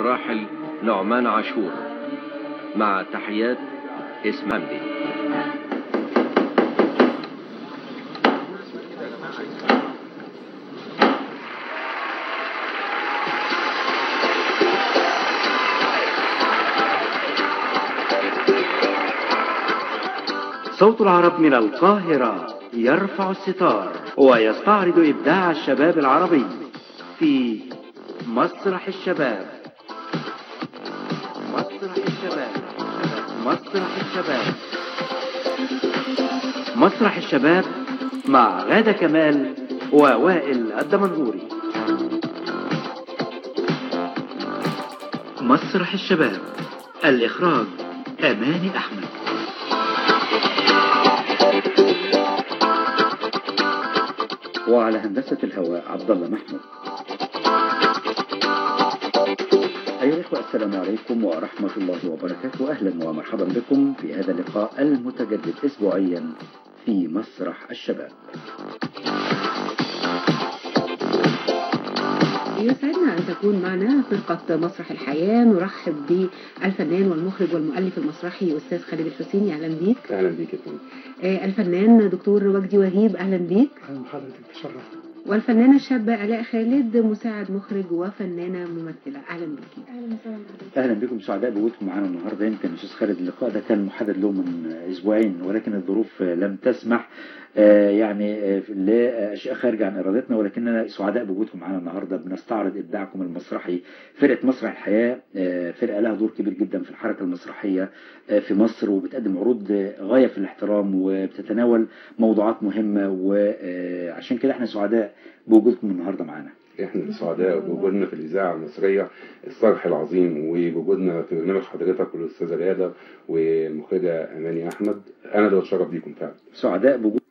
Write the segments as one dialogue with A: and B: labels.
A: راحل نعمان عاشور مع تحيات اسم حمدي
B: صوت العرب من القاهرة يرفع الستار ويستعرض إبداع الشباب العربي في مسرح الشباب مسرح الشباب مسرح الشباب مسرح الشباب مع غادة كمال ووائل الدمنهوري مسرح الشباب الإخراج أماني أحمد وعلى هندسة الهواء عبد الله محمود أيها الإخوة السلام عليكم ورحمة الله وبركاته أهلا ومرحبا بكم في هذا اللقاء المتجدد أسبوعيا في مسرح الشباب
C: يسعدنا أن تكون معنا فرقة مسرح الحياة نرحب بالفنان والمخرج والمؤلف المسرحي أستاذ خالد الحسيني أهلا بيك
D: اهلا بيك يا فندم
C: آه، الفنان دكتور وجدي وهيب أهلا بيك
E: أهلا حضرتك تشرفت
C: والفنانة الشابة آلاء خالد مساعد مخرج وفنانة ممثلة أهلا بيك
B: أهلا بكم سعداء بوجودكم معنا النهاردة يمكن أستاذ خالد اللقاء ده كان محدد له من أسبوعين ولكن الظروف لم تسمح آه، يعني آه، لأشياء خارجة عن إرادتنا ولكننا سعداء بوجودكم معنا النهاردة بنستعرض إبداعكم المسرحي فرقة مسرح الحياة آه، فرقة لها دور كبير جدا في الحركة المسرحية آه، في مصر وبتقدم عروض آه، غاية في الاحترام وبتتناول موضوعات مهمة وعشان كده احنا سعداء بوجودكم النهاردة معنا
D: احنا سعداء بوجودنا في الاذاعه المصريه الصرح العظيم وبوجودنا في برنامج حضرتك والاستاذه غاده والمخرجه اماني احمد انا اللي بتشرف بيكم فعلا
B: سعداء بوجود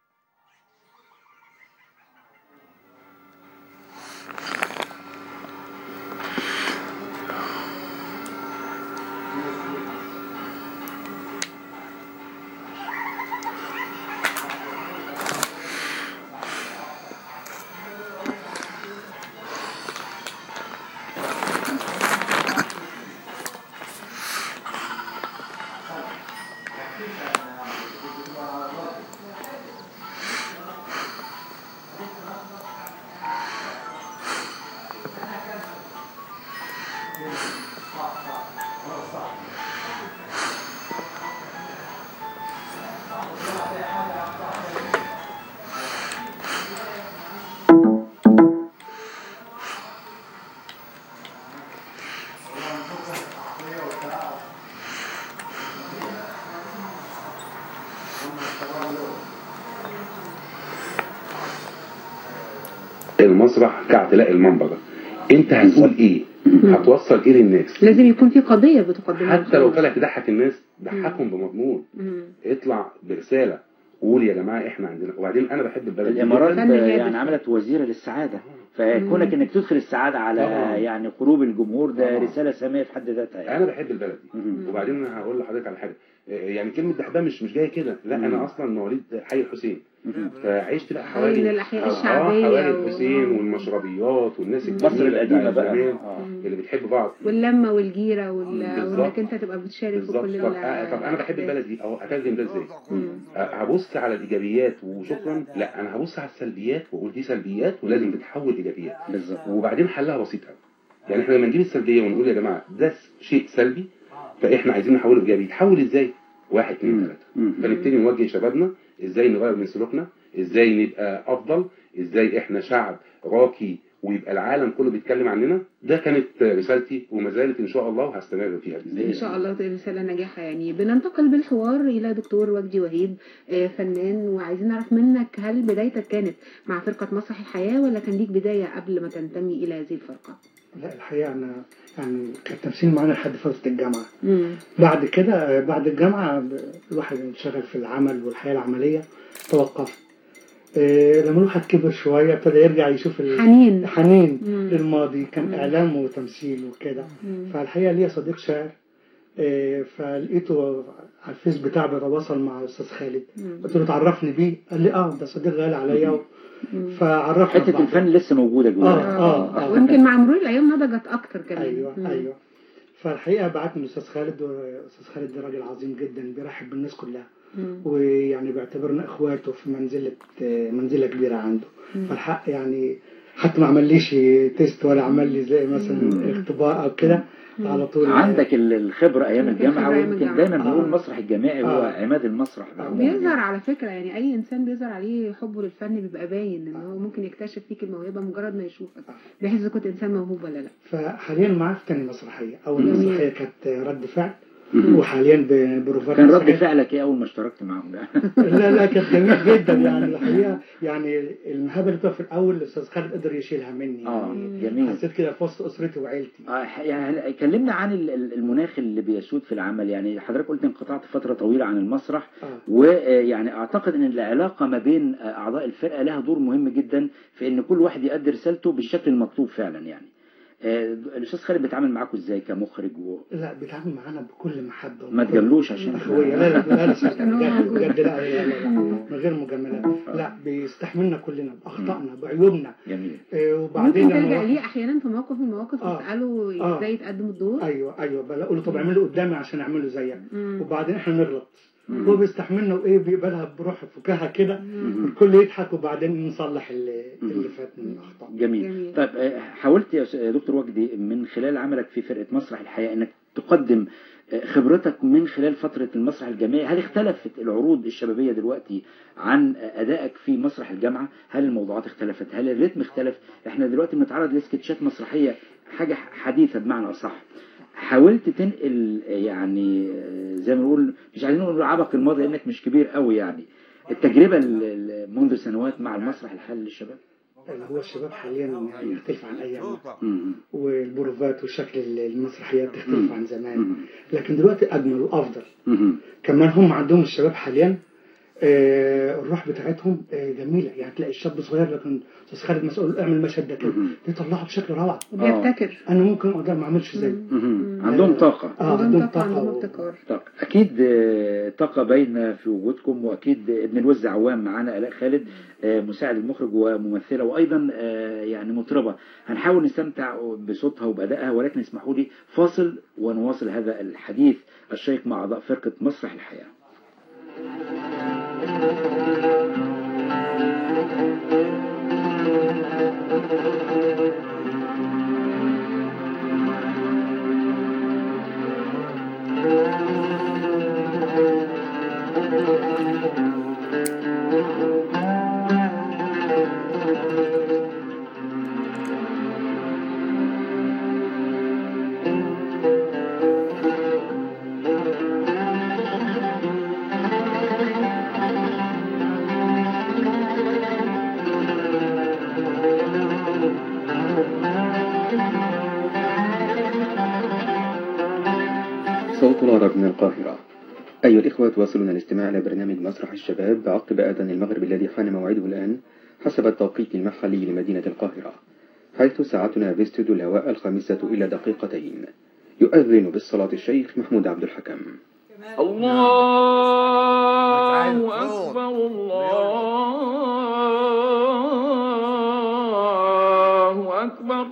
D: المسرح كاعتلاء المنبر انت هتقول ايه هتوصل ايه للناس
C: لازم يكون في قضية بتقدمها
D: حتى لو طلع تضحك الناس ضحكهم بمضمون
C: مم.
D: اطلع برساله قول يا جماعه احنا عندنا وبعدين انا بحب البلد دي
B: الامارات
D: جداً.
C: فن هادف.
B: يعني عملت وزيره للسعاده فكونك انك تدخل السعاده على
D: طبعاً.
B: يعني قلوب الجمهور ده
D: طبعاً.
B: رساله ساميه في حد ذاتها يعني.
D: انا بحب البلد دي
B: مهم.
D: وبعدين انا هقول لحضرتك على حاجه يعني كلمه دحبه مش مش جايه كده لا
B: مم.
D: انا اصلا مواليد حي الحسين
B: مهم.
D: فعشت بقى
C: من
D: حوالي
C: الأحياء
D: آه،
C: الشعبية
D: حوالي
C: و-
D: الحسين والمشربيات والناس
C: مم.
D: الجميلة
B: مصر القديمه
D: بتاعت
B: بقى
D: زمان
B: آه.
D: اللي بتحب بعض
C: واللمة والجيرة وال...
D: بالظبط.
C: وانك انت تبقى بتشارك في
D: بالظبط
C: كل
D: طب,
C: ال-
D: آه، طب انا بحب البلد دي اهو اترجم ده ازاي
C: مم.
D: آه، هبص على الايجابيات وشكرا لا انا هبص على السلبيات واقول دي سلبيات ولازم تتحول ايجابيات
B: بالظبط
D: وبعدين حلها بسيط قوي يعني احنا لما نجيب السلبيه ونقول يا جماعه ده شيء سلبي فاحنا عايزين نحوله ايجابي يتحول ازاي واحد اثنين
B: مم.
D: ثلاثه
B: مم.
D: فنبتدي نوجه شبابنا ازاي نغير من سلوكنا ازاي نبقى افضل ازاي احنا شعب راقي ويبقى العالم كله بيتكلم عننا ده كانت رسالتي وما زالت ان شاء الله وهستمر فيها باذن
C: ان
D: الله
C: شاء الله رسالة ناجحة يعني بننتقل بالحوار الى دكتور وجدي وهيب آه، فنان وعايزين نعرف منك هل بدايتك كانت مع فرقة مسرح الحياة ولا كان ليك بداية قبل ما تنتمي الى هذه الفرقة؟
E: لا الحقيقة أنا يعني كان التمثيل معانا لحد فترة الجامعة
C: مم.
E: بعد كده بعد الجامعة ب- الواحد انشغل في العمل والحياة العملية توقف إيه، لما الواحد كبر شوية ابتدى يرجع يشوف ال-
C: حنين
E: الحنين
C: مم.
E: للماضي كان
C: مم.
E: إعلام وتمثيل وكده
C: مم.
E: فالحقيقة ليا صديق شاعر آه، فلقيته على الفيس بتاعه بيتواصل مع استاذ خالد
C: مم.
E: قلت له تعرفني بيه قال لي اه ده صديق غالي عليا
C: مم.
E: فعرفنا
B: حته
E: ببعض.
B: الفن لسه موجوده
E: آه،
B: جواك
E: آه، آه.
C: ويمكن مع مرور الايام نضجت اكتر كمان
E: ايوه
C: مم.
E: ايوه فالحقيقه بعتني الاستاذ خالد واستاذ خالد ده راجل عظيم جدا بيرحب بالناس كلها
C: مم.
E: ويعني بيعتبرنا اخواته في منزله منزله كبيره عنده
C: مم.
E: فالحق يعني حتى ما عمليش تيست ولا عمل لي زي مثلا
B: مم.
E: اختبار او كده
C: مم.
E: على طول
B: عندك ال- الخبره ايام
C: عندك
B: الجامعه
C: الخبرة أيام
B: ويمكن
C: الجامعة.
B: دايما بنقول
E: آه.
B: المسرح الجامعي هو
E: آه.
B: عماد المسرح
E: آه.
C: بيظهر على فكرة يعني أي إنسان بيظهر عليه حبه للفن بيبقى باين إن هو ممكن يكتشف فيك الموهبة مجرد ما يشوفك بيحس إذا كنت إنسان موهوب ولا لا
E: فحاليا معاه في تاني مسرحيه اول
B: جميل.
E: مسرحيه كانت رد فعل
B: مم.
E: وحاليا ب- بروفات
B: كان رد
E: مسرحية.
B: فعلك ايه اول ما اشتركت معاهم بقى؟
E: لا لا كانت جميل جدا يعني الحقيقه يعني المهابه اللي بتبقى في الاول الاستاذ خالد قدر يشيلها مني
B: اه
E: يعني
B: جميل
E: حسيت كده في وسط اسرتي وعيلتي
B: آه، يعني كلمنا عن ال- ال- المناخ اللي بيسود في العمل يعني حضرتك قلت انقطعت فترة طويلة عن المسرح
E: اه
B: ويعني اعتقد ان العلاقة ما بين آه، اعضاء الفرقة لها دور مهم جدا في ان كل واحد يؤدي رسالته بالشكل المطلوب فعلا يعني آه، الاستاذ خالد بيتعامل معاكم ازاي كمخرج و...
E: لا بيتعامل معانا بكل محبه
B: ما
E: وبكل
B: تجاملوش عشان
E: اخويه لا لا لا لا
C: عشان هو
E: بجد
C: موجود.
E: بجد لا لا لا لا من غير مجاملات لا بيستحملنا كلنا باخطائنا بعيوبنا
B: جميل
E: آه، وبعدين
C: ممكن
E: لما
C: تلجأ
E: واحد-
C: ليه أحيانا في موقف من المواقف
E: آه.
C: تسأله
E: آه.
C: إزاي تقدم الدور
E: ايوه ايوه بقول له طب اعمله قدامي عشان اعمله زيك
C: مم.
E: وبعدين احنا نغلط
B: مم.
E: هو بيستحملنا وايه بيقبلها بروح فكاهه كده
C: مم.
E: الكل يضحك وبعدين نصلح اللي, اللي فات من الاخطاء
B: جميل
C: جميل.
B: طيب آه، حاولت يا س- يا دكتور وجدي من خلال عملك في فرقة مسرح الحياة انك تقدم آه، خبرتك من خلال فترة المسرح الجامعي هل اختلفت العروض الشبابية دلوقتي عن آه، أدائك في مسرح الجامعة هل الموضوعات اختلفت هل الريتم اختلف احنا دلوقتي بنتعرض لسكتشات مسرحية حاجة حديثة بمعنى أصح حاولت تنقل آه، يعني آه، زي ما بنقول مش عايزين نقول عبق الماضي لانك مش كبير قوي يعني التجربة ال- ال- منذ سنوات مع المسرح الحالي للشباب
E: اللي هو الشباب حاليا يعني يختلف عن ايامنا
B: مم.
E: والبروفات وشكل المسرحيات
B: مم.
E: تختلف عن زمان
B: مم.
E: لكن دلوقتي اجمل وافضل
B: مم.
E: كمان هم عندهم الشباب حاليا آه، الروح بتاعتهم آه، جميله يعني تلاقي الشاب صغير لكن استاذ خالد مسؤول اعمل المشهد ده كده
B: مم.
E: يطلعه بشكل روعه
C: وبيبتكر
E: انا ممكن اقدر ما اعملش زيه
B: مم. عندهم طاقة
E: اه
C: عندهم
E: عندهم
C: طاقة عندهم
E: طاقه و-
C: ابتكار
B: طاقة أكيد آه، طاقة باينة في وجودكم وأكيد ابن الوز عوام معانا آلاء خالد آه، مساعد المخرج وممثلة وأيضا آه، يعني مطربة هنحاول نستمتع بصوتها وبأدائها ولكن اسمحوا لي فاصل ونواصل هذا الحديث الشيق مع أعضاء فرقة مسرح الحياة
F: صوت العرب من القاهرة أيها الإخوة تواصلون الاستماع إلى برنامج مسرح الشباب عقب أذان المغرب الذي حان موعده الآن حسب التوقيت المحلي لمدينة القاهرة حيث ساعتنا في استوديو الهواء الخامسة إلى دقيقتين يؤذن بالصلاة الشيخ محمود عبد الحكم
G: الله أكبر الله أكبر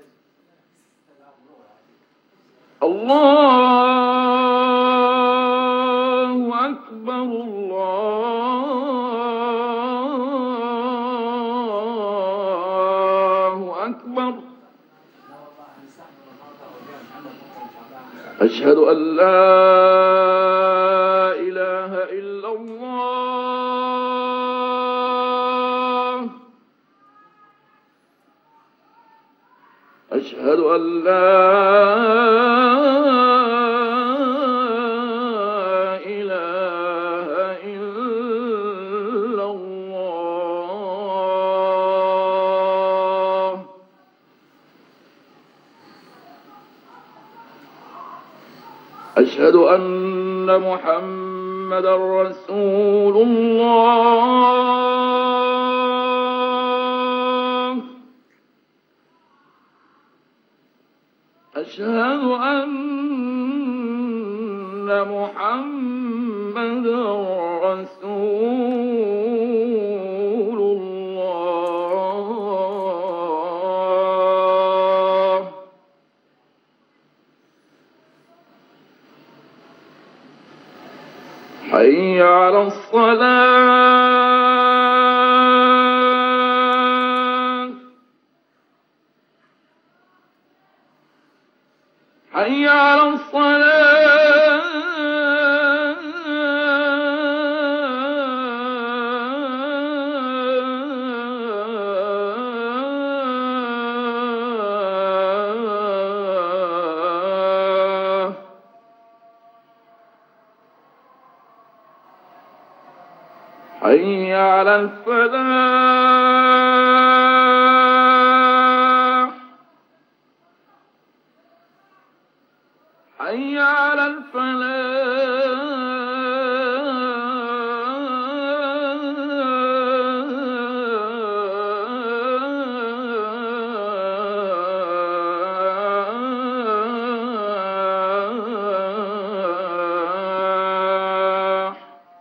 G: الله أكبر الله أكبر أشهد أن لا إله إلا الله أشهد أن لا إله إلا الله أشهد أن محمد رسول الله أشهد أن محمدا رسول الله حي على الصلاة حي على الصلاة حي على الفلاح حي على الفلاح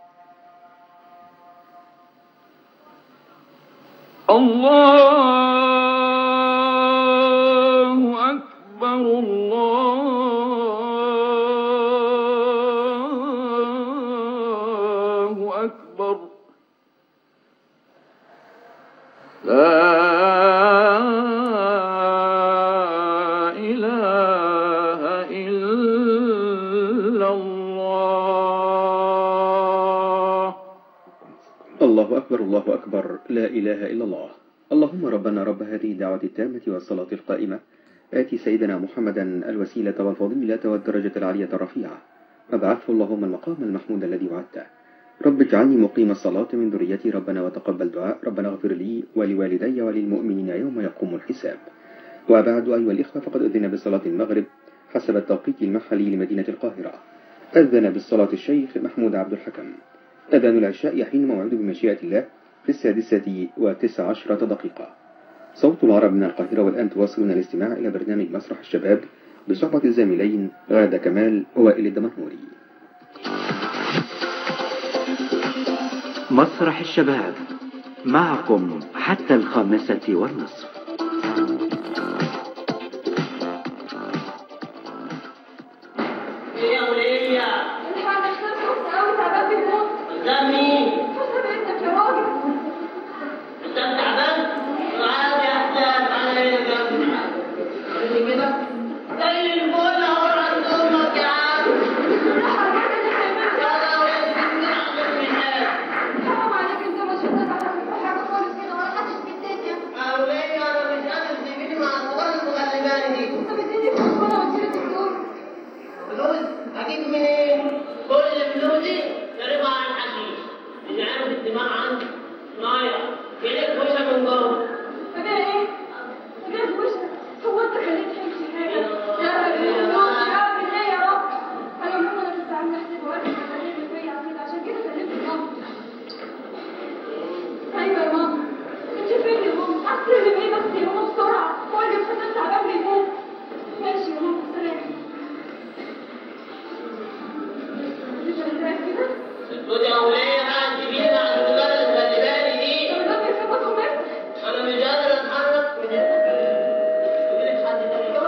G: الله أكبر الله أكبر لا إله إلا الله
F: الله أكبر الله أكبر لا إله إلا الله اللهم ربنا رب هذه الدعوة التامة والصلاة القائمة آتي سيدنا محمدا الوسيلة والفضيلة والدرجة العالية الرفيعة وابعثه اللهم المقام المحمود الذي وعدته رب اجعلني مقيم الصلاة من ذريتي ربنا وتقبل دعاء ربنا اغفر لي ولوالدي وللمؤمنين يوم يقوم الحساب وبعد أيها الإخوة فقد أذن بصلاة المغرب حسب التوقيت المحلي لمدينة القاهرة أذن بالصلاة الشيخ محمود عبد الحكم أذان العشاء يحين موعده بمشيئة الله في السادسة وتسع عشرة دقيقة صوت العرب من القاهرة والآن تواصلون الاستماع إلى برنامج مسرح الشباب بصحبة الزاملين غادة كمال ووائل الدمنهوري
B: مسرح الشباب معكم حتى الخامسة والنصف
H: يا ولية
I: الحاجة خلصت أوي تعبان بيموت
H: قدام مين؟
I: حسب ابنك يا راجل
H: انت تعبان؟ تعال يا حساب على هنا جنبي انت كده؟ زي الفل اهو عند امك يا عم يلا ولد بسم الله
I: حرام عليك انت ما شفتك على حاجة خالص كده ولا حدش في الدنيا
H: يا ولية انا مش قادر تجيبيني مع الصغار المغلباني دي
I: طب اديني فلوس وانا وكيل الدكتور
H: فلوس اجيب منين؟ كل فلوسي ضربها على الحشيش اللي عارف الدماغ عندي نايا كده وشها من جوه
I: فده ايه؟ فده في وشك هو انت خليت تمشي حاجة يا رب يا رب يا رب ليه يا رب انا عموما انا كنت عامله حساب وقت اللي فيا كده عشان كده سلمت ماما ايوه يا ماما انت فين يا ماما؟ استلم ايه بس يا ماما بسرعة هو اللي مسافر تعبان بيموت ماشي يا ماما سلام انت مرتاح كده؟
H: خد يا ولية بقى تجيبيني مع الصغار المغلباني دي
I: طب ده بيخبط ومسك
H: انا مش قادر اتحرك من هنا تجيبي حد تاني يلا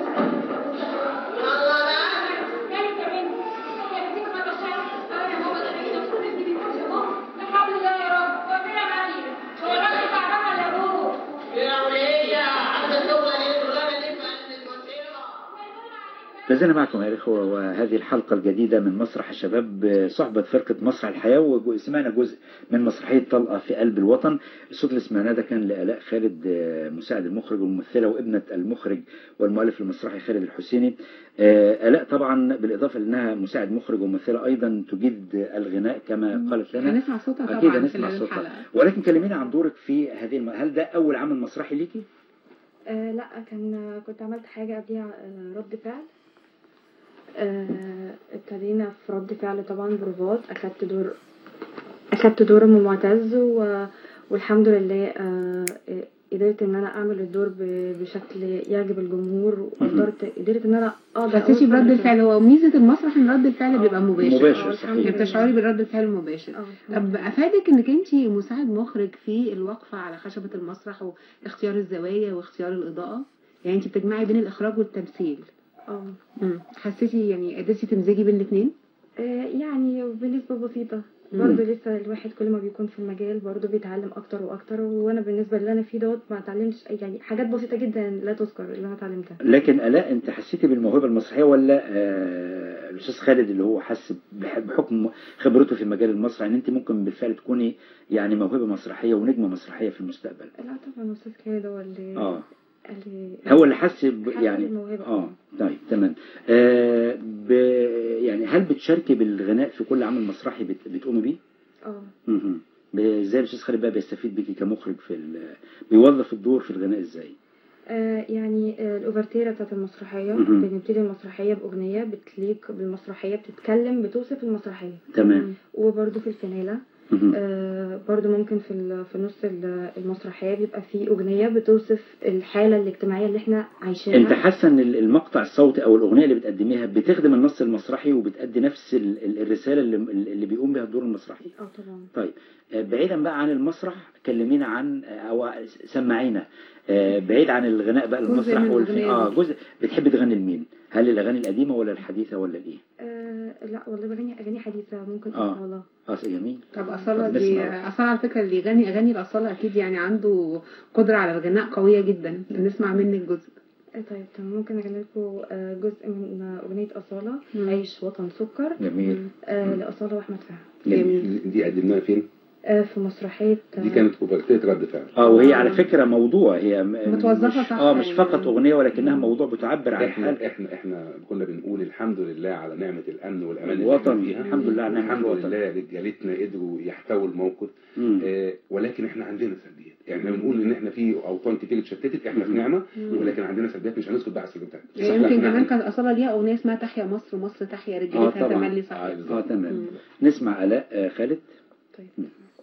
H: بقى
I: يعني كمان يعني دي كمان مشاعر اه يا ماما ده انا كده بصير ابني بيموت يا ماما الحمد لله يا رب ربنا معايا هو الراجل تعبان ولا ابوه؟
H: يا ولية عايزة توصل للشغلانة دي في قلب المنطقة
B: لازلنا معكم يا الإخوة وهذه الحلقة الجديدة من مسرح الشباب صحبة فرقة مسرح الحياة وسمعنا جزء من مسرحية طلقة في قلب الوطن الصوت اللي سمعناه ده كان لآلاء خالد آه، مساعد المخرج والممثلة وابنة المخرج والمؤلف المسرحي خالد الحسيني آه، آلاء طبعا بالإضافة لأنها مساعد مخرج وممثلة أيضا تجيد الغناء كما قالت لنا
C: هنسمع صوتها طبعا
B: أكيد
C: في
B: هنسمع صوتها
C: الحلقة
B: ولكن كلمينا عن دورك في هذه الم... هل ده أول عمل مسرحي ليكي؟
J: آه لا كان كنت عملت حاجة قبليها آه رد فعل آه ابتدينا في رد فعل طبعا بروفات أخدت دور أخدت دور أم معتز و... والحمد لله آه قدرت ان انا اعمل الدور ب- بشكل يعجب الجمهور وقدرت قدرت ان انا اقدر
C: حسيتي
J: أوصل
C: برد
J: لكده.
C: الفعل هو ميزه المسرح ان رد الفعل بيبقى مباشر
B: مباشر،
J: آه،
B: صحيح.
J: الحمد
C: يعني
J: لله.
C: بتشعري بالرد الفعل المباشر
J: اه
C: طب افادك انك انت مساعد مخرج في الوقفه على خشبه المسرح واختيار الزوايا واختيار الاضاءه يعني انت بتجمعي بين الاخراج والتمثيل
J: اه
C: مم. حسيتي يعني قدرتي تمزجي بين الاثنين
J: آه، يعني بنسبة بسيطة
C: مم.
J: برضه لسه الواحد كل ما بيكون في المجال برضه بيتعلم اكتر واكتر وانا بالنسبة اللي انا فيه دوت ما اتعلمتش يعني حاجات بسيطة جدا لا تذكر اللي انا اتعلمتها
B: لكن الاء انت حسيتي بالموهبه المسرحيه ولا آه، الاستاذ خالد اللي هو حس بح- بحكم خبرته في مجال المسرح ان انت ممكن بالفعل تكوني يعني موهبه مسرحيه ونجمه مسرحيه في المستقبل
J: لا طبعا استاذ خالد هو اللي
B: اه
J: اللي
B: هو اللي حس ب-
J: حس
B: يعني
J: بالموهبة.
B: اه طيب تمام آه ب يعني هل بتشاركي بالغناء في كل عمل مسرحي بت- بتقومي بيه؟
J: اه
B: مهم. ب- ازاي الاستاذ خالد بقى بيستفيد بيكي كمخرج في ال- بيوظف الدور في الغناء ازاي؟
J: آه، يعني آه، الأوفرتيرة بتاعت المسرحية
B: مهم.
J: بنبتدي المسرحية بأغنية بتليق بالمسرحية بتتكلم بتوصف المسرحية
B: تمام
J: وبرده في الفنالة
B: مهم.
J: آه، برضو ممكن في ال- في نص ال- المسرحية بيبقى في أغنية بتوصف الحالة الاجتماعية اللي احنا عايشينها
B: انت حاسه ان ال- المقطع الصوتي او الاغنيه اللي بتقدميها بتخدم النص المسرحي وبتأدي نفس ال- ال- الرساله اللي, اللي بيقوم بها الدور المسرحي
J: اه طبعا
B: طيب آه، بعيدا بقى عن المسرح كلمينا عن آه، او سمعينا آه، بعيد عن الغناء بقى
C: جزء
B: المسرح
C: من
B: والفن
C: الأغنية
B: اه
C: دي.
B: جزء بتحبي تغني لمين هل الاغاني القديمه ولا الحديثه ولا الايه
J: آه لا والله بغني أغاني حديثة ممكن
B: آه.
J: أصالة
B: اه جميل
C: طب أصالة
B: طب
C: دي
B: نسمع.
C: أصالة على فكرة اللي يغني أغاني الأصالة أكيد يعني عنده قدرة على الغناء قوية جدا نسمع منك جزء
J: آه، طيب تمام ممكن أغني لكم آه، جزء من آه، أغنية أصالة
C: مم.
J: عيش وطن سكر
B: جميل
J: آه،
B: مم.
J: لأصالة وأحمد فهمي
B: جميل
D: دي قدمناها فين؟
J: آه، في مسرحية آه،
D: دي كانت اوفرتيت رد فعل
B: اه وهي على فكره موضوع هي م-
C: متوظفة
B: مش
C: صح
B: اه مش
C: يعني.
B: فقط اغنيه ولكنها موضوع بتعبر عن حال
D: احنا احنا احنا كنا بنقول الحمد لله على نعمه الامن والامان اللي
B: الوطن
D: احنا فيها
B: الحمد لله على نعمه
D: الحمد
B: الوطن
D: لله رجالتنا قدروا يحتووا الموقف
B: مم.
D: آه ولكن احنا عندنا سلبيات يعني احنا بنقول ان احنا في اوطان كتير اتشتتت احنا في نعمه ولكن عندنا سلبيات مش هنسكت بقى على السلبيات بتاعتنا
C: يعني يمكن
D: فإحنا
C: كمان كانت أصالة ليها أغنية اسمها تحيا مصر مصر تحيا
B: اه
C: رجالتها
B: طبعا
C: تملي صحيح
B: اه تمام
C: مم.
B: نسمع الاء آه، خالد
J: طيب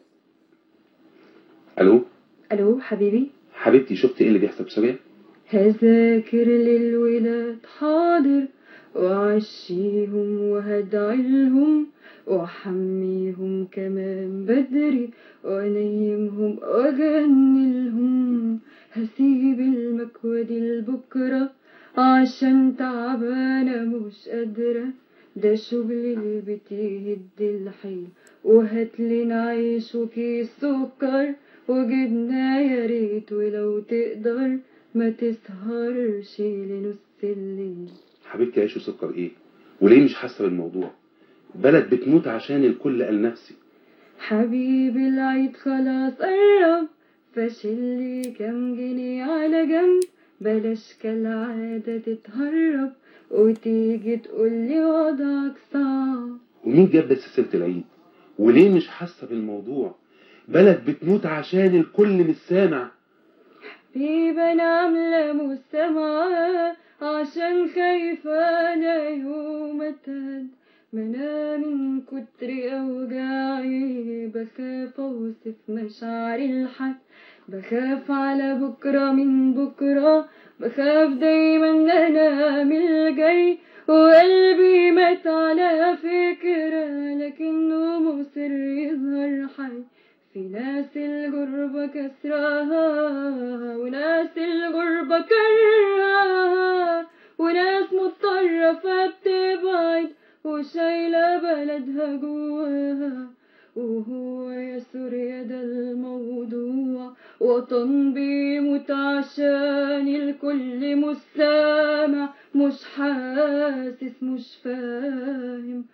D: الو
J: ألو حبيبي
D: حبيبتي شفت ايه اللي بيحصل في سوريا؟
J: هذاكر للولاد حاضر وعشيهم وهدعيلهم وحميهم كمان بدري وانيمهم واغنيلهم هسيب المكوى دي لبكرة عشان تعبانة مش قادرة ده شغل البيت يهد الحيل وهاتلنا عيش وكيس سكر وجبنة يا ريت ولو تقدر ما تسهرش لنص الليل
D: حبيبتي عيش وسكر ايه؟ وليه مش حاسه بالموضوع؟ بلد بتموت عشان الكل قال نفسي
J: حبيبي العيد خلاص قرب فشلي كام جنيه على جنب بلاش كالعادة تتهرب وتيجي تقولي وضعك صعب
D: ومين جاب بس سيره العيد؟ وليه مش حاسه بالموضوع؟ بلد بتموت عشان الكل مش سامع
J: حبيبي انا عاملة مستمعة عشان خايفة لا يوم اتهد ما انا من كتر اوجاعي بخاف اوصف مشاعري لحد بخاف على بكرة من بكرة بخاف دايما انام الجاي وقلبي مات على فكرة لكنه مصر يظهر حي في ناس الغربة كسرها وناس الغربة كرها وناس مضطرة فبتبعد وشايلة بلدها جواها وهو يا سوريا ده الموضوع وطن بيموت عشان الكل مش سامع مش حاسس مش فاهم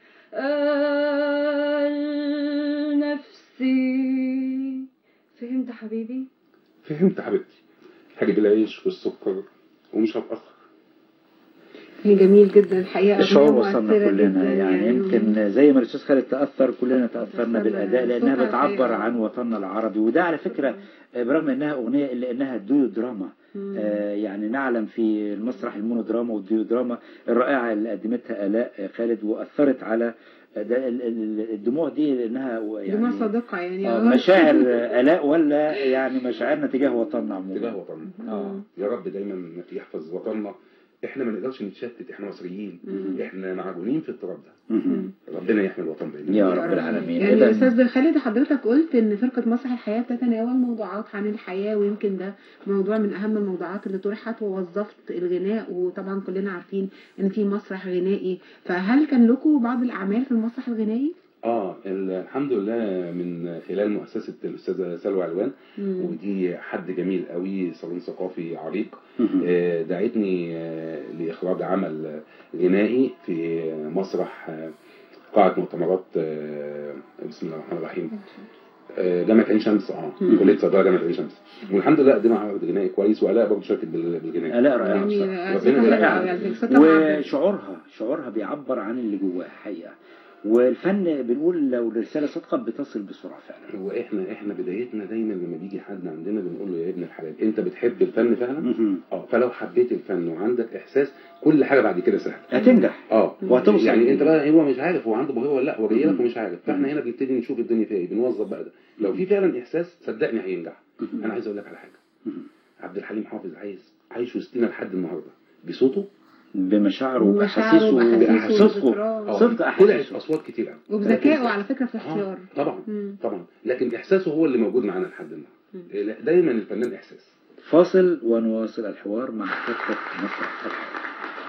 J: قال نفسي فهمت حبيبي
D: فهمت حبيبتي هجيب العيش والسكر ومش هتأخر
C: جميل جدا الحقيقة
B: الشعور
C: أغنية
B: وصلنا
C: مؤثرة
B: كلنا
C: جداً
B: يعني يمكن زي ما الاستاذ خالد تاثر كلنا تاثرنا
C: تأثرنا.
B: بالاداء لانها
C: صوتها
B: بتعبر
C: الحقيقة.
B: عن وطننا العربي وده على فكره آه، برغم انها اغنيه الا انها ديو دراما
C: مم.
B: آه، يعني نعلم في المسرح المونودراما والديودراما الرائعه اللي قدمتها الاء آه، خالد واثرت على آه، ده ال- ال- الدموع دي لانها يعني
C: دموع صادقة يعني
B: آه، مشاعر آه، الاء ولا يعني مشاعرنا تجاه وطننا عموما
D: تجاه وطننا
B: اه
D: يا رب دايما يحفظ وطننا احنا ما نقدرش نتشتت احنا مصريين
C: مم.
D: احنا معجونين في التراب ده
B: مهم.
D: ربنا يحمي الوطن دايما
B: يا رب العالمين
C: يعني
B: إذن-
C: استاذ خالد حضرتك قلت ان فرقه مسرح الحياه بتتناول موضوعات عن الحياه ويمكن ده موضوع من اهم الموضوعات اللي طرحت ووظفت الغناء وطبعا كلنا عارفين ان في مسرح غنائي فهل كان لكم بعض الاعمال في المسرح الغنائي؟
D: اه ال- الحمد لله من خلال مؤسسه الاستاذه سلوى علوان
C: مم.
D: ودي حد جميل قوي صالون ثقافي عريق
B: مهم.
D: آه، دعتني آه، لاخراج عمل آه، غنائي في مسرح آه، قاعه مؤتمرات آه، بسم الله الرحمن الرحيم آه، جامعه عين شمس اه
C: مم.
D: كليه صيدله جامعه عين شمس والحمد لله قدمنا عمل غنائي كويس والاء برضه شاركت بال- بالغناء
B: الاء رائعه
C: جميل
D: ربنا
C: صوتها حلو
D: يبارك
C: قوي على فكرة، صوتها معبر.
B: وشعورها شعورها بيعبر عن اللي جواها حقيقة والفن بنقول لو الرسالة صادقة بتصل بسرعة فعلا
D: هو احنا احنا بدايتنا دايما لما بيجي حد عندنا بنقول له يا ابن الحلال انت بتحب الفن فعلا
B: مهم.
D: اه فلو حبيت الفن وعندك احساس كل حاجه بعد كده سهله
B: هتنجح
D: اه
B: وهتوصل.
D: يعني انت بقى هو مش عارف هو عنده موهبه ولا لا هو جاي لك
B: مم.
D: ومش عارف فاحنا هنا بنبتدي نشوف الدنيا فيها ايه بنوظف بقى ده لو في فعلا احساس صدقني هينجح
B: مهم.
D: انا عايز اقول لك على حاجه
B: مهم.
D: عبد الحليم حافظ عايز عايش وسطنا لحد النهارده بصوته
B: بمشاعره
C: ومشاعره
B: وأحاسيسه
C: وأحاسيسه
B: وصدقه
C: وذكراه.
D: اه
B: صدق
D: طلعت
B: أحاسيسه
D: اصوات كتير قوي
C: وبذكائه على فكره في
D: آه
C: اختيار
D: طبعا
C: مم.
D: طبعا لكن احساسه هو اللي موجود معانا لحد النهارده لا، دايما الفنان احساس
B: فاصل ونواصل الحوار مع فرقة مسرح الحياة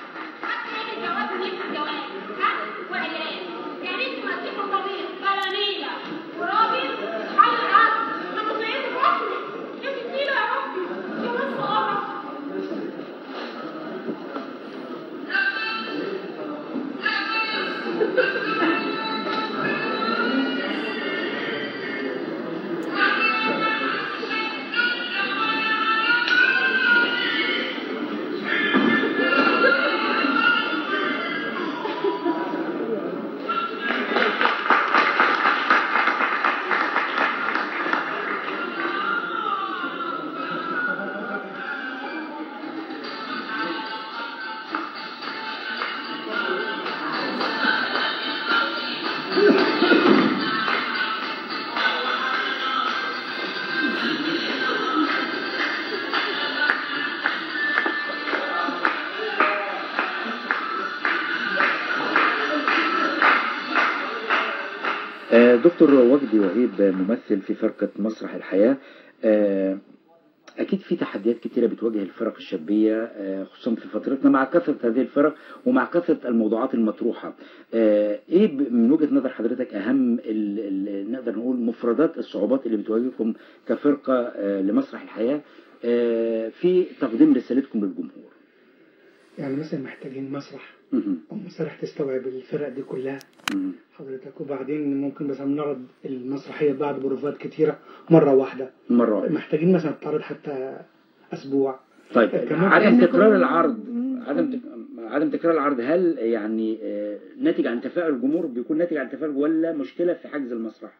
B: آه، دكتور وجدي وهيب ممثل في فرقة مسرح الحياة آه، أكيد في تحديات كتيرة بتواجه الفرق الشابية آه، خصوصا في فترتنا مع كثرة هذه الفرق ومع كثرة الموضوعات المطروحة آه، إيه ب- من وجهة نظر حضرتك أهم ال- ال- نقدر نقول مفردات الصعوبات اللي بتواجهكم كفرقة آه، لمسرح الحياة آه، في تقديم رسالتكم للجمهور
E: يعني مثلا محتاجين مسرح
B: مهم.
E: أو مسرح تستوعب الفرق دي كلها
B: مهم.
E: حضرتك وبعدين ممكن مثلا نعرض المسرحية بعد بروفات كتيرة مرة واحدة
B: مرة واحدة.
E: محتاجين مثلا تعرض حتى أسبوع
B: طيب
E: كمان
B: عدم
C: لأن
B: تكرار
C: كل-
B: العرض
C: مم.
B: عدم تك... عدم تكرار العرض هل يعني آه، ناتج عن تفاعل الجمهور بيكون ناتج عن تفاعل ولا مشكلة في حجز المسرح؟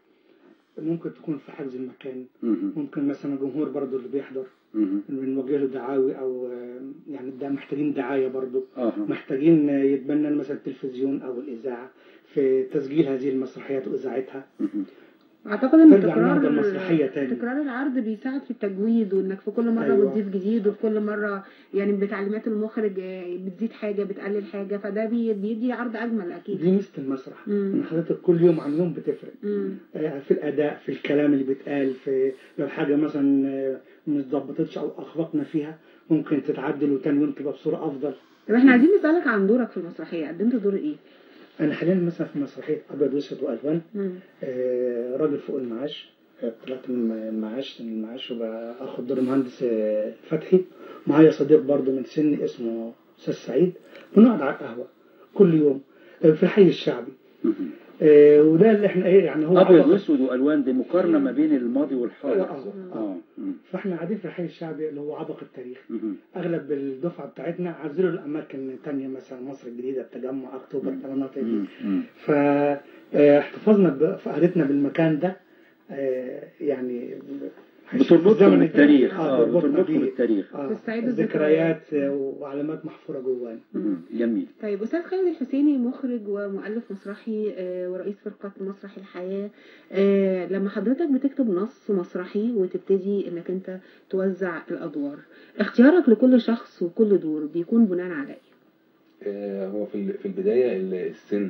E: ممكن تكون في حجز المكان
B: مهم.
E: ممكن مثلا الجمهور برضو اللي بيحضر
B: مهم.
E: بنوجه له دعاوي أو آه، يعني ده محتاجين دعاية برضو
B: اه
E: محتاجين يتبنى مثلا التلفزيون أو الإذاعة في تسجيل هذه المسرحيات وإذاعتها
B: مهم.
C: اعتقد ان
E: ترجع النهارده
C: تكرار
E: المسرحية تاني.
C: تكرار العرض بيساعد في التجويد وانك في كل مره
E: أيوة.
C: بتضيف جديد وفي كل مره يعني بتعليمات المخرج آه، بتزيد حاجه بتقلل حاجه فده بي- بيدي عرض اجمل اكيد
E: دي ميزة المسرح
C: مم.
E: إن حضرتك كل يوم عن يوم بتفرق
C: مم.
E: آه، في الأداء في الكلام اللي بيتقال في لو حاجة مثلا آه، مش اتظبطتش أو أخفقنا فيها ممكن تتعدل وتاني يوم تبقى بصورة أفضل
C: طب احنا عايزين نسالك عن دورك في المسرحيه قدمت دور ايه؟
E: أنا حاليا مثلا في مسرحية أبيض وأسود وألوان
C: مم.
E: آه، راجل فوق المعاش آه، طلعت من المعاش من المعاش وباخد دور المهندس آه، فتحي معايا صديق برضه من سني اسمه أستاذ سعيد بنقعد على القهوة كل يوم آه، في الحي الشعبي
B: مهم.
E: آه، وده اللي احنا ايه يعني هو
B: ابيض
E: عبق-
B: واسود والوان دي مقارنه ما بين الماضي والحاضر
E: آه، آه.
B: اه مم.
E: فاحنا قاعدين في الحي الشعبي اللي هو عبق التاريخ
B: مم.
E: اغلب الدفعه بتاعتنا عزلوا الاماكن تانية مثلا مصر الجديده التجمع اكتوبر المناطق دي
B: مم. مم.
E: فاحتفظنا ب- في قعدتنا بالمكان ده آه، يعني
B: بتربطكم
E: الزمن
B: بالتاريخ
E: اه
B: اه
E: بتربطنا
B: بتربطكم
E: بيه
B: بالتاريخ
E: آه،
C: تستعيدوا
E: ذكريات آه، وعلامات محفوره جوانا
B: مم. جميل
C: طيب أستاذ خالد الحسيني مخرج ومؤلف مسرحي آه، ورئيس فرقة مسرح الحياة آه، لما حضرتك بتكتب نص مسرحي وتبتدي إنك أنت توزع الأدوار اختيارك لكل شخص وكل دور بيكون بناء على إيه؟
D: آه، هو في ال- في البدايه ال- السن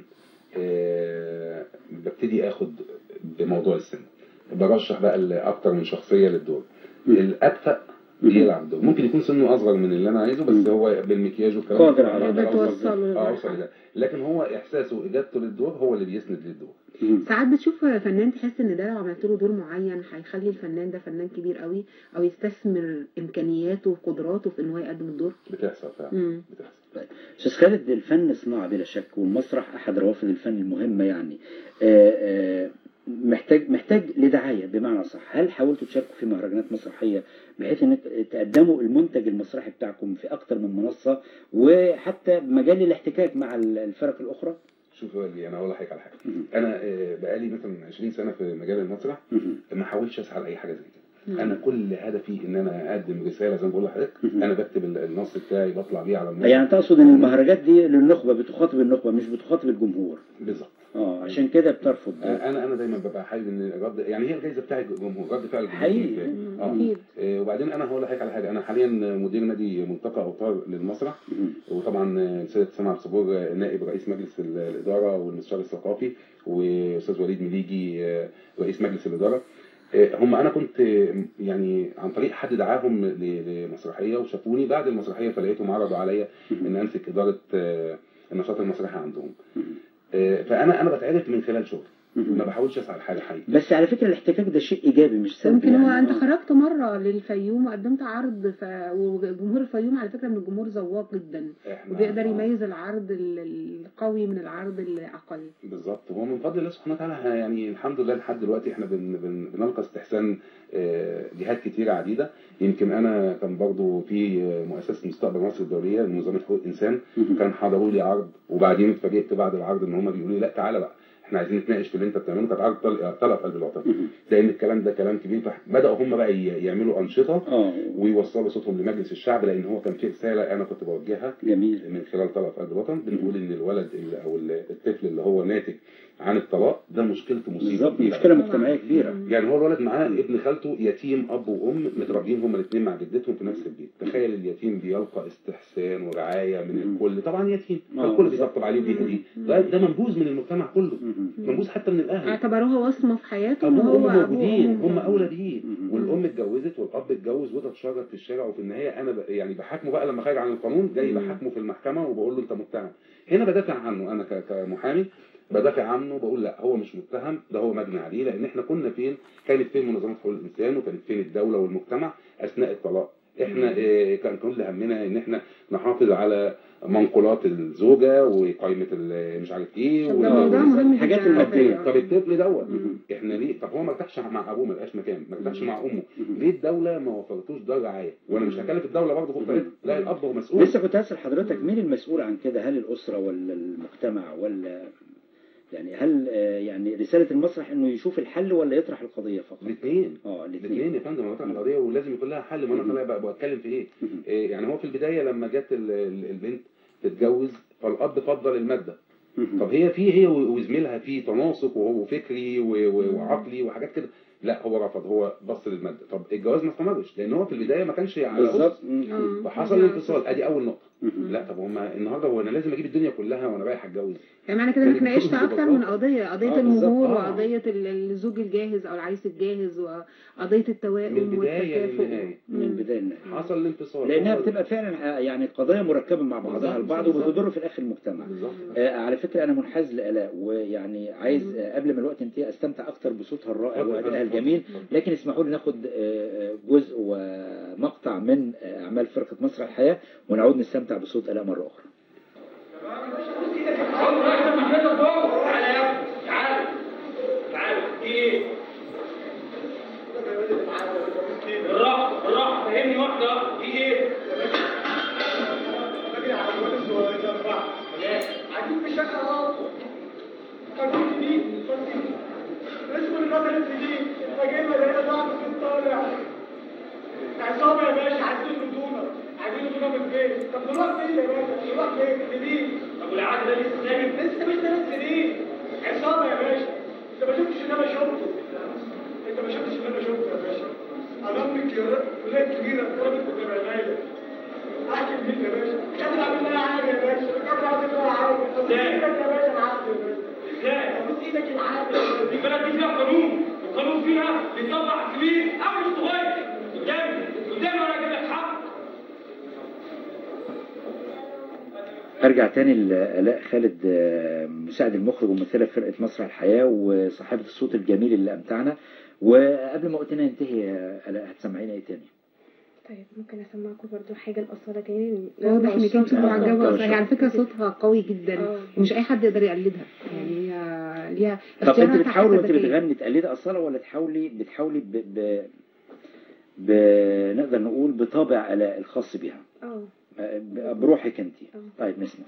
D: آه، ببتدي اخد بموضوع السن برشح بقى ل- اكتر من شخصيه للدور الاكفأ بيلعب دور ممكن يكون سنه اصغر من اللي انا عايزه بس هو بالمكياج والكلام ده
B: قادر على
D: أقدر
C: ده
D: أوصل-
C: توصله
D: اه
C: للمرحلة.
D: اوصل لده لكن هو احساسه واجابته للدور هو اللي بيسند للدور
B: مم.
C: ساعات بتشوف فنان تحس ان ده لو عملت له دور معين هيخلي الفنان ده فنان كبير قوي او يستثمر امكانياته وقدراته في ان هو يقدم الدور
D: بتحصل فعلا
C: مم.
D: بتحصل
B: استاذ خالد الفن صناعه بلا شك والمسرح احد روافد الفن المهمه يعني آه، آه، محتاج محتاج لدعايه بمعنى صح هل حاولتوا تشاركوا في مهرجانات مسرحيه بحيث ان تقدموا المنتج المسرحي بتاعكم في اكتر من منصه وحتى مجال الاحتكاك مع الفرق الاخرى
D: شوف هو اللي انا اقول لحضرتك على حاجه
B: مم.
D: انا آه، بقالي مثلا 20 سنه في مجال المسرح
B: مم.
D: ما حاولتش اسعى لاي حاجه زي كده
C: مم.
D: انا كل هدفي ان انا اقدم رساله زي ما بقول لحضرتك
B: مم.
D: انا بكتب ال- النص بتاعي بطلع بيه على المسرح
B: يعني تقصد ان المهرجانات دي للنخبه بتخاطب النخبه مش بتخاطب الجمهور
D: بالظبط
B: اه عشان كده بترفض ده.
D: انا انا دايما ببقى حابب ان رد يعني هي الجائزه بتاعت الجمهور رد فعل الجمهور
B: حقيقي.
D: إزاي؟
C: مم.
D: اه
C: اكيد
D: آه، وبعدين انا هقول لحضرتك على حاجه انا حاليا مدير نادي ملتقى اوتار للمسرح
B: مم.
D: وطبعا السيد سامع عبد الصبور نائب رئيس مجلس ال- الاداره والمستشار الثقافي واستاذ وليد مليجي آه، رئيس مجلس الاداره آه، هم انا كنت آه، يعني عن طريق حد دعاهم ل- لمسرحيه وشافوني بعد المسرحيه فلقيتهم عرضوا عليا ان امسك اداره آه، النشاط المسرحي عندهم
B: مم.
D: آه، فانا انا بتعرف من خلال شغلي ما
B: مم.
D: بحاولش اسعى لحاجه حقيقيه
B: بس على فكره الاحتكاك ده شيء ايجابي مش سلبي
C: يمكن هو
B: يعني.
C: انت
B: آه.
C: خرجت مره للفيوم وقدمت عرض ف... وجمهور الفيوم على فكره من الجمهور ذواق جدا
D: احنا
C: وبيقدر
D: آه،
C: يميز العرض ال- القوي من العرض الاقل
D: بالظبط هو من فضل الله سبحانه وتعالى إحنا يعني الحمد لله لحد دلوقتي احنا بن بن بنلقى استحسان آه، جهات كتيره عديده يمكن انا كان برضو في آه، مؤسسه مستقبل مصر الدوليه منظمه حقوق الانسان
B: مم.
D: كان حضروا لي عرض وبعدين اتفاجئت بعد العرض ان هم بيقولوا لي لا تعالى بقى احنا عايزين نتناقش في اللي انت بتعمله كانت عرض طلق طلق قلب الوطن
B: مم.
D: لان الكلام ده كلام كبير فبداوا هم بقى ي- يعملوا انشطه
B: اه
D: ويوصلوا صوتهم لمجلس الشعب لان هو كان في رساله انا كنت بوجهها
B: جميل
D: من خلال طلب قلب الوطن بنقول ان الولد اللي او الطفل اللي هو ناتج عن الطلاق ده مشكلته مصيبه
B: بالظبط
D: كبيرة.
B: مشكله مجتمعيه كبيره
D: يعني هو الولد معاه ابن خالته يتيم اب وام متربيين هما الاثنين مع جدتهم في نفس البيت تخيل اليتيم بيلقى استحسان ورعايه من
B: مم.
D: الكل طبعا يتيم
B: آه،
D: فالكل
B: بالظبط.
D: بيطبطب عليه وبيهديه ده ده منبوذ من المجتمع كله
B: مم.
D: منبوذ حتى من الاهل
C: اعتبروها وصمه في حياته ان
D: ابوه
C: هو
D: وامه
C: أبوه
D: موجودين
C: وأمه.
D: هم اولى بيه
B: مم.
D: والام اتجوزت والاب اتجوز وده اتشرد في الشارع وفي النهايه انا ب... يعني بحاكمه بقى لما خارج عن القانون جاي
C: مم.
D: بحاكمه في المحكمه وبقول له انت متهم هنا بدافع عنه انا ك... كمحامي بدافع عنه بقول لا هو مش متهم ده هو مجني عليه لان احنا كنا فين كانت فين منظمه حقوق الانسان وكانت فين الدوله والمجتمع اثناء الطلاق احنا إيه كان كل همنا ان احنا نحافظ على منقولات الزوجه وقائمه ال- مش عارف ايه
C: طب ده
D: و-
C: موضوع مهم
B: الحاجات
C: جدا على
B: المادية.
C: فكرة.
D: طب الطفل دوت
C: مم.
D: احنا ليه طب هو ما ارتاحش مع ابوه ما لقاش مكان ما ارتاحش
C: مم.
D: مع امه
B: مم.
D: ليه الدوله ما وفرتوش دار رعايه وانا مش
B: مم.
D: هكلف الدوله برضه فوق
B: مم.
D: طاقتها لا الاب هو مسؤول
B: لسه كنت هسأل حضرتك مين المسؤول عن كده هل الأسرة ولا المجتمع ولا يعني هل آه، يعني رسالة المسرح انه يشوف الحل ولا يطرح القضية فقط؟
D: الاثنين
B: اه الاثنين
D: الاثنين يا فندم انا طبعا القضيه ولازم يكون لها حل ما انا
B: مم.
D: طالع بقى بتكلم في ايه
B: مم.
D: إيه يعني هو في البدايه لما جت ال- ال- البنت تتجوز فالاب فضل الماده طب هي في هي و- وزميلها في تناسق وهو فكري و- و- وعقلي وحاجات كده لا هو رفض هو بص للماده طب الجواز ما استمرش لان هو في البدايه ما كانش على
B: بالظبط
D: أسس.
B: مم.
C: آه.
D: فحصل الانفصال ادي اول نقطه
B: مم.
D: لا طب هما النهارده هو انا لازم اجيب الدنيا كلها وانا رايح اتجوز
C: يعني معنى كده انك
D: يعني
C: ناقشت
D: كله
C: اكتر من
D: ببساطة.
C: قضيه قضيه
B: آه، بالظبط.
C: المهور
D: آه.
C: وقضيه ال- الزوج الجاهز او العريس الجاهز وقضيه التوائم
D: من البداية
C: والتكافؤ
D: للنهاية.
B: من البداية للنهاية.
D: حصل الانفصال
B: لانها
D: هو-
B: بتبقى فعلا آه، يعني قضايا مركبة مع بعضها
D: بالظبط،
B: البعض
D: بالظبط.
B: وبتضر في الاخر المجتمع
D: بالظبط
B: آه على فكرة أنا منحاز لآلاء ويعني عايز آه قبل ما الوقت ينتهي أستمتع أكتر بصوتها الرائع
D: اتفضل،
B: وأدائها
D: اتفضل،
B: الجميل
D: اتفضل.
B: لكن اسمحوا لي ناخد آه، آه، جزء ومقطع من آه، أعمال فرقة مسرح الحياة ونعود نستمتع بصوت آلاء مرة أخرى
H: تعالى يا ابني تعالى
K: الشقة اهو خمسين جنيه خمسين اسمه الراجل الجديد فجينا لقينا صاحب البيت طالع عصابة يا باشا عايزين يطردونا عايزين يطردونا من البيت طب نروح فين يا باشا نروح فين سنين طب والعقد ده لسه ساكت لسه مش ثلاث سنين عصابة يا باشا انت ما شفتش اللي انا شفته انت ما شفتش اللي انا شفته يا باشا انا امي كبيرة ولاية كبيرة اتضربت قدام عينيا احكي مين يا باشا مش قادر اعمل لها حاجة يا باشا مش قادر اعمل لها حاجة ابوس ايدك يا باشا العقد يا باشا ازاي ابوس ايدك العقد البلد دي فيها قانون القانون فيها بيطلع كبير او صغير قدامي قدامي وانا اجيب لك حق
B: ارجع تاني لالاء خالد آه، مساعد المخرج وممثله في فرقه مسرح الحياه وصاحبه الصوت الجميل اللي امتعنا وقبل ما وقتنا ينتهي يا الاء هتسمعينا ايه تاني؟
J: طيب ممكن اسمعكم برضو حاجه الاصاله تاني
C: واضح انك انت
B: آه،
C: معجبه
B: آه،
C: هي على فكره صوتها قوي جدا
J: آه.
C: ومش اي حد يقدر يقلدها يعني هي ليها
B: طب انت
C: اختياراتها
B: بتحاولي
C: حتى
B: وانت
C: ذكية.
B: بتغني تقلدي اصاله ولا تحاولي بتحاولي ب... ب... ب... نقدر نقول بطابع الاء الخاص بها
J: اه
B: آه، ب- بروحك انت طيب نسمع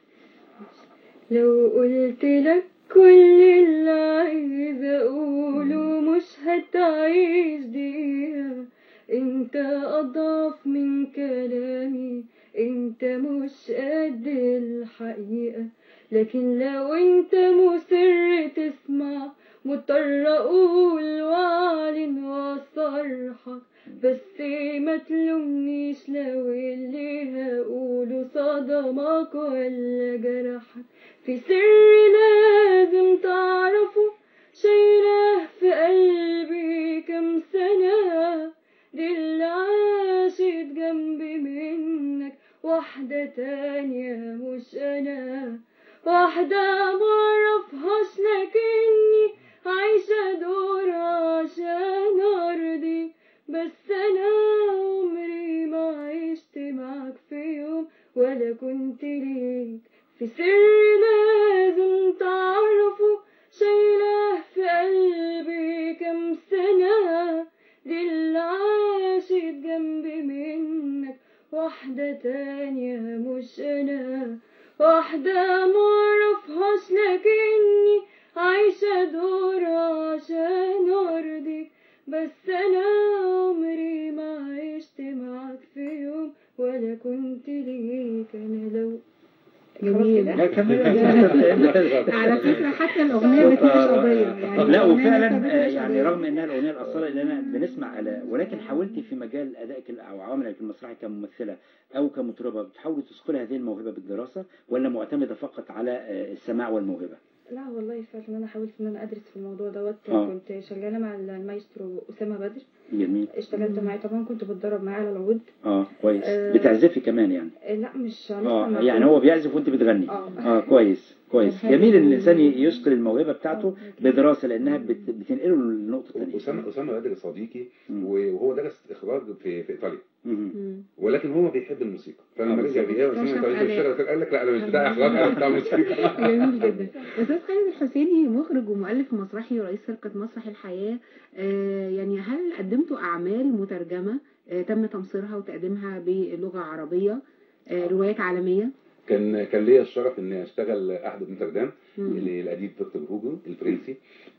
J: لو قلت لك كل اللي عايزة اقوله مش هتعيش دقيقة انت اضعف من كلامي انت مش قد الحقيقة لكن لو انت مصر تسمع مضطر اقول واعلن واصرحك بس ما تلومنيش لو اللي هقوله صدمك ولا جرحك في سر لازم تعرفه شايله في قلبي كم سنة دي اللي عاشت جنبي منك واحدة تانية مش أنا واحدة معرفهاش لكني عايشة دور عشان أرضي بس أنا عمري ما عشت معاك في يوم ولا كنت ليك في سر لازم تعرفه شايله في قلبي كم سنة دي اللي عاشت جنبي منك واحدة تانية مش أنا واحدة معرفهاش لكني عايشة دور عشان أرضيك بس أنا عمري ما عشت معاك في يوم ولا كنت ليك أنا لو
C: جميل
B: لا كمل
C: على فكره حتى الاغنيه بتناقش قضيه يعني
B: لا
C: الأغنية
B: وفعلا
C: نفسها
B: آه،
C: بتناقش
B: يعني
C: قضية.
B: رغم انها الاغنيه الاصاله اللي انا بنسمع آلاء ولكن حاولتي في مجال ادائك ال- او عملك المسرحي كممثله او كمطربه بتحاولي تثقلي هذه الموهبه بالدراسه ولا معتمده فقط على آه، السماع والموهبه؟
J: لا والله فعلا انا حاولت ان انا ادرس في الموضوع دوت
B: آه.
J: كنت شغاله مع المايسترو اسامه بدر
B: جميل
J: اشتغلت معاه طبعا كنت بتدرب معاه على العود
B: اه كويس
J: آه،
B: بتعزفي كمان يعني
J: آه، لا مش لسه
B: اه
J: ما
B: يعني
J: كنت-
B: هو بيعزف وانت بتغني
J: اه
B: اه كويس كويس
C: حلو.
B: جميل ان الانسان يثقل الموهبه بتاعته بدراسه لانها بت- بتنقله للنقطه الثانيه
D: اسامه اسامه بدر صديقي
B: مم.
D: وهو درس اخراج في في ايطاليا
B: مهم.
C: مم.
D: ولكن هو بيحب الموسيقى فلما
B: آه،
D: رجع
B: بالظبط.
D: بيه اسامه انت عايز
C: اكتشف
D: تشتغل قال لك لا انا مش بتاع اخراج انا بتاع موسيقى
C: جميل جدا استاذ خالد الحسيني مخرج ومؤلف مسرحي ورئيس فرقه مسرح الحياه آه، يعني هل قدمتوا اعمال مترجمه آه، تم تمصيرها وتقديمها باللغه العربيه آه، روايات عالميه
D: كان كان ليا الشرف اني اشتغل احد نوتردام
C: مم.
D: للاديب فيكتور هوجو الفرنسي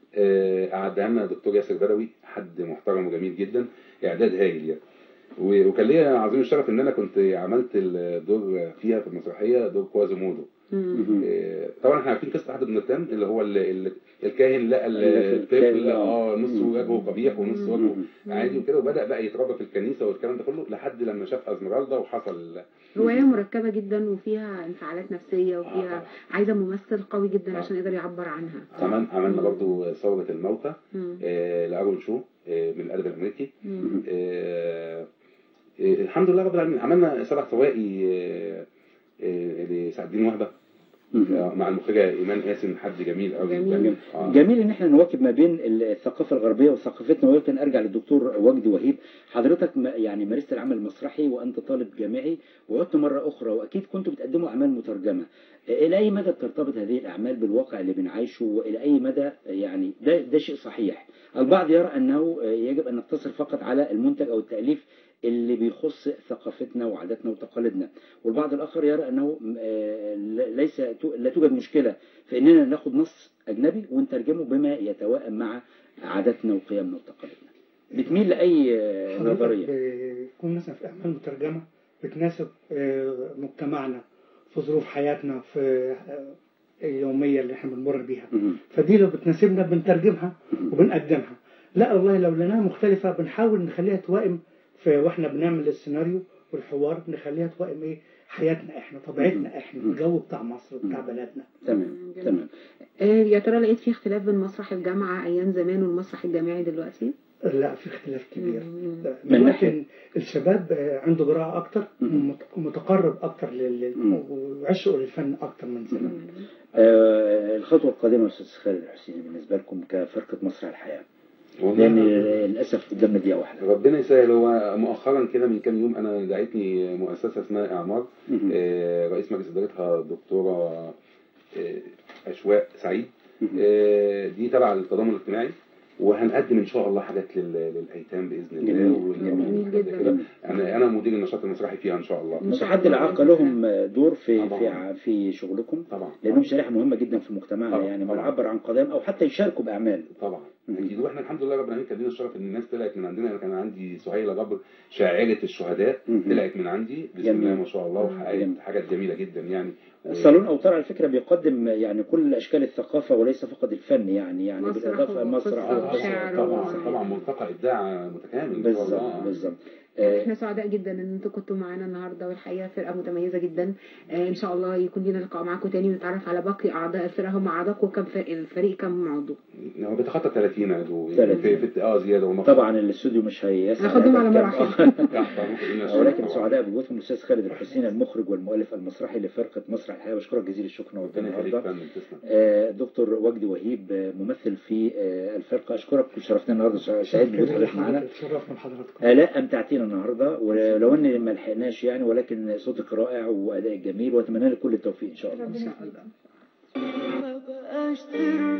D: آه، اعدها لنا دكتور ياسر بدوي حد محترم وجميل جدا اعداد هايل يعني و- وكان ليا عظيم الشرف ان انا كنت عملت الدور فيها في المسرحيه دور كوازيمودو
C: مم.
D: آه، طبعا احنا عارفين قصه احد النوتردام اللي هو ال- ال- الكاهن لقى ال-
B: الكاهن،
D: الطفل
B: آه.
D: اه نص
B: مم.
D: وجهه قبيح ونص
C: مم.
D: وجهه
B: مم.
D: عادي وكده وبدا بقى يتربى في الكنيسه والكلام ده كله لحد لما شاف ازمرالدا وحصل
C: روايه مركبه جدا وفيها انفعالات نفسيه
D: آه.
C: وفيها عايزه ممثل قوي جدا
D: آه.
C: عشان يقدر يعبر عنها
D: عمل عملنا
C: مم.
D: برضو ثورة الموتى
C: مم.
D: آه، لأرون شو آه، من الأدب الأمريكي
C: مم.
D: آه، آه، الحمد لله رب العالمين عملنا سبع سواقي آه، آه، لسعد الدين وهبة
B: مهم.
D: آه، مع المخرجة إيمان قاسم حد جميل قوي
C: جميل.
D: آه.
B: جميل ان احنا نواكب ما بين الثقافه الغربيه وثقافتنا ويمكن ارجع للدكتور وجدي وهيب حضرتك ما- يعني مارست العمل المسرحي وانت طالب جامعي وعدت مره اخرى واكيد كنتوا بتقدموا اعمال مترجمه الى اي مدى بترتبط هذه الاعمال بالواقع اللي بنعيشه والى اي مدى يعني ده ده شيء صحيح البعض يرى انه يجب ان نقتصر فقط على المنتج او التاليف اللي بيخص ثقافتنا وعاداتنا وتقاليدنا والبعض الآخر يرى أنه آه، ليس لا توجد مشكلة في أننا ناخد نص أجنبي ونترجمه بما يتوائم مع عاداتنا وقيمنا وتقاليدنا بتميل لأي آه،
E: حضرتك
B: نظرية
E: بيكون مثلا في أعمال مترجمة بتناسب آه، مجتمعنا في ظروف حياتنا في آه، اليومية اللي احنا بنمر بيها
B: مهم.
E: فدي لو بتناسبنا بنترجمها وبنقدمها لا والله لو لقيناها مختلفة بنحاول نخليها توائم في واحنا بنعمل السيناريو والحوار نخليها توائم ايه حياتنا احنا طبيعتنا احنا الجو بتاع مصر بتاع بلدنا
B: تمام تمام
C: آه، يا ترى لقيت في اختلاف بين مسرح الجامعة أيام زمان والمسرح الجامعي دلوقتي؟
E: لا في اختلاف كبير
C: مم.
B: من ناحية-
E: دلوقتي الشباب آه، عنده جراءة أكتر ومت- ومتقرب أكتر لل وعشقه للفن أكتر من زمان
B: آه، الخطوة القادمة يا أستاذ خالد الحسيني بالنسبة لكم كفرقة مسرح الحياة
D: والله
B: لأن
D: أنا-
B: للأسف قدامنا دقيقة واحدة
D: ربنا يسهل هو مؤخرا كده من كام يوم انا دعتني مؤسسه اسمها اعمار
B: مهم.
D: آه، رئيس مجلس ادارتها الدكتوره آه، اشواق سعيد آه، دي تبع التضامن الاجتماعي وهنقدم ان شاء الله حاجات لل- للايتام باذن الله
B: جميل.
D: وال-
B: جميل
D: وحاجات
C: جدا.
D: كده. انا انا مدير النشاط المسرحي فيها ان شاء الله
B: متحدي الإعاقة لهم دور في
D: طبعاً.
B: في ع- في شغلكم
D: طبعا
B: لأنهم شريحة مهمة جدا في مجتمعنا
D: طبعاً.
B: يعني
D: طبعاً.
B: بنعبر عن قضايا أو حتى يشاركوا بأعمال
D: طبعا اكيد واحنا الحمد لله رب العالمين كان لنا الشرف ان الناس طلعت من عندنا انا كان عندي سهيله جبر شاعره الشهداء
B: مهم.
D: طلعت من عندي بسم
B: جميل.
D: الله ما شاء الله وحققت
B: جميل.
D: حاجات جميله جدا يعني و-
B: صالون أوتار على فكرة بيقدم يعني كل أشكال الثقافة وليس فقط الفن يعني يعني
C: مسرح
B: بالإضافة
C: وقصة
B: مسرح
C: وشعر
D: طبعا
C: و-
D: طبعا ملتقى ابداع متكامل ان شاء
B: بالظبط
D: الله
B: بالظبط آه،
C: احنا سعداء جدا ان انتوا كنتوا معانا النهارده والحقيقه فرقه متميزه جدا آه، ان شاء الله يكون لنا لقاء معاكم تاني ونتعرف على باقي اعضاء الفرقه هم اعضائكم كم فرق الفريق كم عضو
D: هو بيتخطى 30 عضو
B: 30.
D: في, في اه زياده ونقص
B: طبعا الاستوديو مش هيسع
C: هاخدهم على
B: هذا
C: مراحل.
B: الكم.
D: تحت ممكن لنا شغل
B: ولكن
D: طبعاً.
B: سعداء بوجودكم الاستاذ خالد الحسين المخرج والمؤلف المسرحي لفرقه مسرح الحياه بشكرك جزيل الشكر
D: ربنا
B: نورتنا
D: يخليك
B: النهارده
D: فندم تسلم
B: آه، دكتور وجدي وهيب آه، ممثل في آه، الفرقه اشكرك وشرفتنا النهارده سع- سعيد بوجود حضرتك معانا
E: تشرفنا بحضراتكم
B: آلاء أمتعتينا النهاردة ولو أن ما لحقناش يعني ولكن صوتك رائع وأدائك جميل وأتمنى لك كل التوفيق إن شاء الله
C: ان شاء الله
L: ما بقاش سر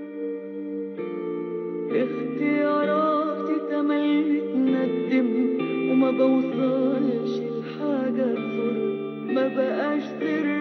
L: اختياراتي تملي تندم وما بوصلش لحاجة تضر ما بقاش سر